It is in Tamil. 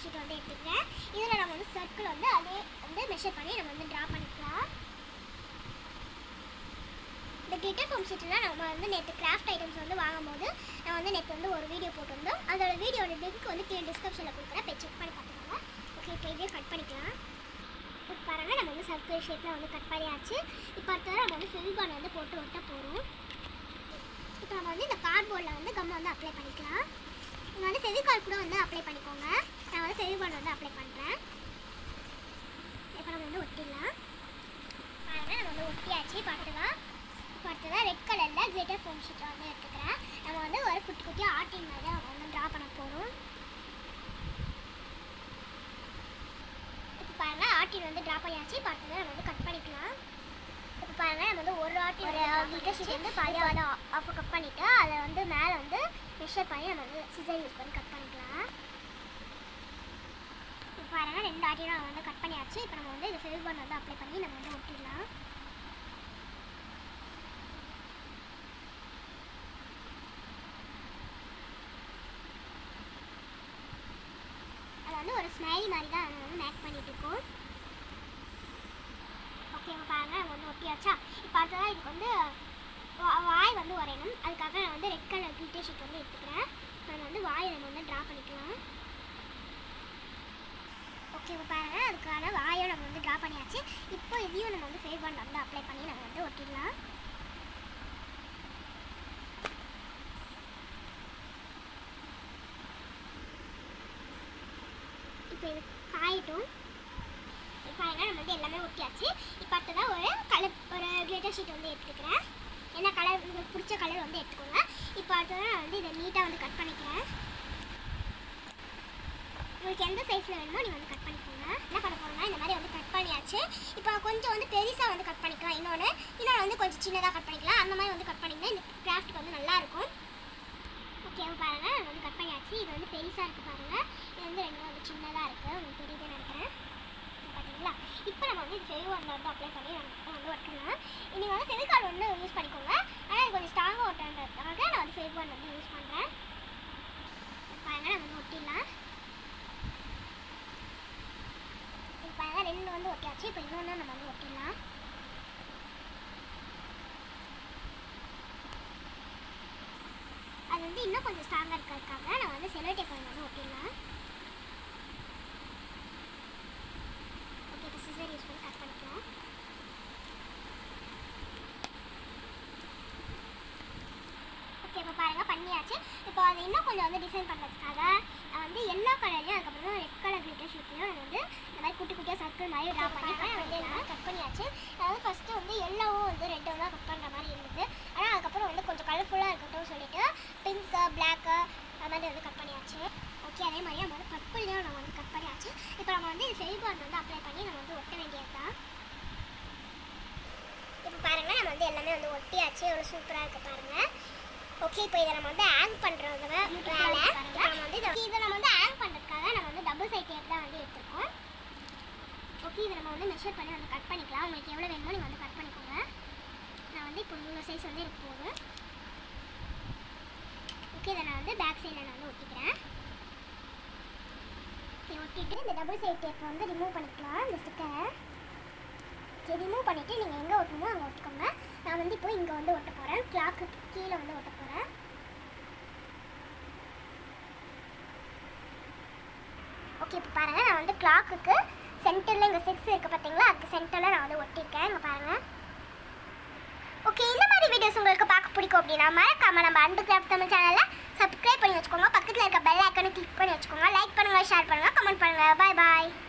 ஷீட் வந்து எடுத்துக்கிறேன் இதில் நம்ம வந்து சர்க்கிள் வந்து அதே வந்து மெஷர் பண்ணி நம்ம வந்து ட்ரா பண்ணிக்கலாம் இந்த கிளிட்டர் ஃபோம் ஷீட்லாம் நம்ம வந்து நேற்று கிராஃப்ட் ஐட்டம்ஸ் வந்து வாங்கும்போது நான் வந்து நேற்று வந்து ஒரு வீடியோ போட்டிருந்தோம் அதோட வீடியோட லிங்க் வந்து கீழே டிஸ்கிரிப்ஷனில் கொடுக்குறேன் போய் செக் பண்ணி பார்த்துக்கோங்க ஓகே இப்போ இதே கட் பண்ணிக்கலாம் இப்போ பாருங்க நம்ம வந்து சர்க்கிள் ஷேப்பில் வந்து கட் பண்ணியாச்சு இப்போ அடுத்தது நம்ம வந்து ஃபெவிகான் வந்து போட்டு ஒட்ட போகிறோம் இப்போ நம்ம வந்து இந்த கார்ட்போர்டில் வந்து கம் வந்து அப்ளை பண்ணிக்கலாம் நீங்கள் வந்து ஃபெவிகால் கூட வந்து அப்ளை பண்ணிக்கோங்க நான் வந்து ஃபெவிகான் வந்து அப்ளை பண்ணுறேன் இப்போ நம்ம வந்து ஒட்டிடலாம் பாருங்க நம்ம வந்து ஒட்டியாச்சு இப்போ அடுத்ததா இப்போ அடுத்ததா ரெட் கலரில் கிளிட்டர் ஃபோம் ஷீட்டை வந்து எடுத்துக்கிறேன் நம்ம வந்து ஒரு குட்டி குட்டியாக ஆர்டிங் மாதிரி நம்ம வந்து ட்ரா பண்ண போகிறோம் இப்போ பாருங்க ஆர்டின் வந்து ட்ரா பண்ணியாச்சு இப்போ அடுத்தது நம்ம வந்து கட் பண்ணிக்கலாம் இப்போ பாருங்க நம்ம வந்து ஒரு ஆர்டின் ஒரு கிளிட்டர் ஷீட் வந்து பாதியாக வந்து ஆஃப் கட் பண்ணிவிட்டு அதை வந்து மேலே வந்து மெஷர் பண்ணி நம்ம வந்து சிசர் யூஸ் பண்ணி கட் பண்ணிக்கலாம் இப்போ பாருங்க ரெண்டு ஆர்டினும் நம்ம வந்து கட் பண்ணியாச்சு இப்போ நம்ம வந்து இது ஃபெவிபான் வந்து அப்ளை பண்ணி நம்ம வந்து ஒட்டிடலாம் அது வந்து ஒரு ஸ்மைலி மாதிரி தான் அதை வந்து மேக் பண்ணிட்டு இருக்கோம் ஓகே இப்போ பாருங்க நம்ம வந்து ஒட்டியாச்சா இப்போ அடுத்ததான் இதுக்கு வந்து வா- வாய் வந்து வரையணும் அதுக்காக நான் வந்து ரெட் கலர் கிளிட்டர் ஷீட் வந்து எடுத்துக்கிறேன் இப்போ நம்ம வந்து வாயை நம்ம வந்து ட்ரா பண்ணிக்கலாம் ஓகே இப்போ பாருங்க அதுக்கான வாயை நம்ம வந்து ட்ரா பண்ணியாச்சு இப்போ இதையும் நம்ம வந்து ஃபேவ் பாண்ட் வந்து அப்ளை பண்ணி நம்ம வந்து ஒட்டிடலாம் இப்போ இது காயட்டும் இப்போ பாருங்க நம்ம வந்து எல்லாமே ஒட்டியாச்சு இப்போ அடுத்ததாக ஒரு கலர் ஒரு கிளிட்டர் ஷீட் வந்து எடுத்துக்கிறேன் என்ன கலர் உங்களுக்கு பிடிச்ச கலர் வந்து எடுத்துக்கோங்க இப்போ அடுத்ததாக நான் வந்து இதை நீட்டாக வந்து கட் பண்ணிக்கிறேன் உங்களுக்கு எந்த சைஸில் வேணுமோ நீங்கள் வந்து கட் பண்ணிக்கோங்க என்ன பண்ண போகிறோம்னா இந்த மாதிரி வந்து கட் பண்ணியாச்சு இப்போ கொஞ்சம் வந்து பெருசாக வந்து கட் பண்ணிக்கலாம் இன்னொன்று இன்னொன்று வந்து கொஞ்சம் சின்னதாக கட் பண்ணிக்கலாம் அந்த மாதிரி வந்து கட் பண்ணிங்கன்னா இந்த கிராஃப்ட் வந்து நல்லா இருக்கும் ஓகே பாருங்க அது வந்து கட் பண்ணியாச்சு இது வந்து பெருசாக இருக்குது பாருங்க இது வந்து ரெண்டும் வந்து சின்னதாக இருக்குது உங்களுக்கு தெரியுதுன்னு நினைக்கிறேன் இது பார்த்தீங்களா இப்போ நம்ம வந்து இது ஃபெவிகால் வந்து அப்ளை பண்ணி நம்ம வந்து ஒட்டலாம் நீங்கள் வந்து ஃபெவிகால் வந்து யூஸ் பண்ணிக்கோங்க ஆனால் இது கொஞ்சம் ஸ்ட்ராங்காக ஒட்டுறதுக்காக நான் வந்து ஃபெவிகால் வந்து யூஸ் பண்ணுறேன் பாருங்க நம்ம வந்து ஒட்டிடலாம் இப்போ பாருங்க ரெண்டு வந்து ஒட்டியாச்சு இப்போ இன்னொன்று நம்ம வந்து ஒட்டிடலாம் அது வந்து இன்னும் கொஞ்சம் ஸ்ட்ராங்காக இருக்கிறதுக்காக நான் வந்து செலோ டேப் வந்து ஒட்டிடலாம் ஓகே இப்போ சிசர் யூஸ் பண்ணி கட் பண்ணிக்கலாம் ஓகே இப்போ பாருங்க பண்ணியாச்சு இப்போ அதை இன்னும் கொஞ்சம் வந்து டிசைன் பண்ணுறதுக்காக நான் வந்து எல்லா கலர்லையும் அதுக்கப்புறம் ரெட் கலர் கிளிட்டர் ஷீட்லையும் நான் வந்து இந்த மாதிரி குட்டி குட்டியாக சர்க்கிள் மாதிரி ட்ரா பண்ணி வந்து எல்லாம் கட் பண்ணியாச்சு அதாவது ஃபஸ்ட்டு வந்து எல்லோவும் வந்து ரெட்டும் தான் கட் பண்ணுற மாதிரி இருந்தது ஆனால் அதுக்கப்புறம் வந்து கொஞ்சம் கலர்ஃபுல்லாக இருக்கட்டும் சொல்லிட்டு பிங்க்கு பிளாக்கு அது மாதிரி வந்து கட் பண்ணியாச்சு ஓகே அதே மாதிரி நம்ம வந்து பர்பிள்லையும் நம்ம வந்து கட் பண்ணியாச்சு இப்போ நம்ம வந்து ஃபெவிபாண்ட் வந்து அப்ளை பண்ணி நம்ம வந்து ஒட்ட வேண்டியது தான் இப்போ பாருங்க நம்ம வந்து எல்லாமே வந்து ஒட்டியாச்சு எவ்வளோ சூப்பராக இருக்கு பாருங்க ஓகே இப்போ இதை நம்ம வந்து ஆங் பண்ணுறது வேலை இப்போ நம்ம வந்து இதை இதை நம்ம வந்து ஆங் பண்ணுறதுக்காக நம்ம வந்து டபுள் சைட் டேப் தான் வந்து எடுத்திருக்கோம் ஓகே இதை நம்ம வந்து மெஷர் பண்ணி வந்து கட் பண்ணிக்கலாம் உங்களுக்கு எவ்வளோ வேணுமோ நீங்கள் வந்து கட் பண்ணிக்கோங்க நான் வந்து இப்போ இவ்வளோ சைஸ் வந்து எனக்கு போதும் ஓகே இதை நான் வந்து பேக் சைடில் நான் வந்து ஒட்டிக்கிறேன் ஓகே ஒட்டிட்டு இந்த டபுள் சைட் டேப்பை வந்து ரிமூவ் பண்ணிக்கலாம் இந்த ஸ்டிக்கரை ஓகே ரிமூவ் பண்ணிவிட்டு நீங்கள் எங்கே ஒட்டணுமோ அங்கே ஒட்டிக்கோங்க நான் வந்து இப்போ இங்கே வந்து ஒட்ட போகிறேன் கிளாக்கு கீழே வந்து ஒட்ட போகிறேன் ஓகே இப்போ பாருங்கள் நான் வந்து கிளாக்குக்கு சென்டரில் இங்கே சிக்ஸ் இருக்குது பார்த்தீங்களா அதுக்கு சென்டரில் நான் வந்து ஒட்டியிருக்கேன் இங்கே பாருங்கள் ஓகே இந்த மாதிரி வீடியோஸ் உங்களுக்கு பார்க்க பிடிக்கும் அப்படின்னா மறக்காம நம்ம அன்பு கிராஃப்ட் தமிழ் சேனலில் சப்ஸ்கிரைப் பண்ணி வச்சுக்கோங்க பக்கத்தில் இருக்க பெல் ஐக்கனை கிளிக் பண்ணி வச்சுக்கோங்க லைக் பண்ணுங்கள் ஷேர் பண்ணுங்கள் கமெண்ட் பண்ணுங்கள் பாய் பாய்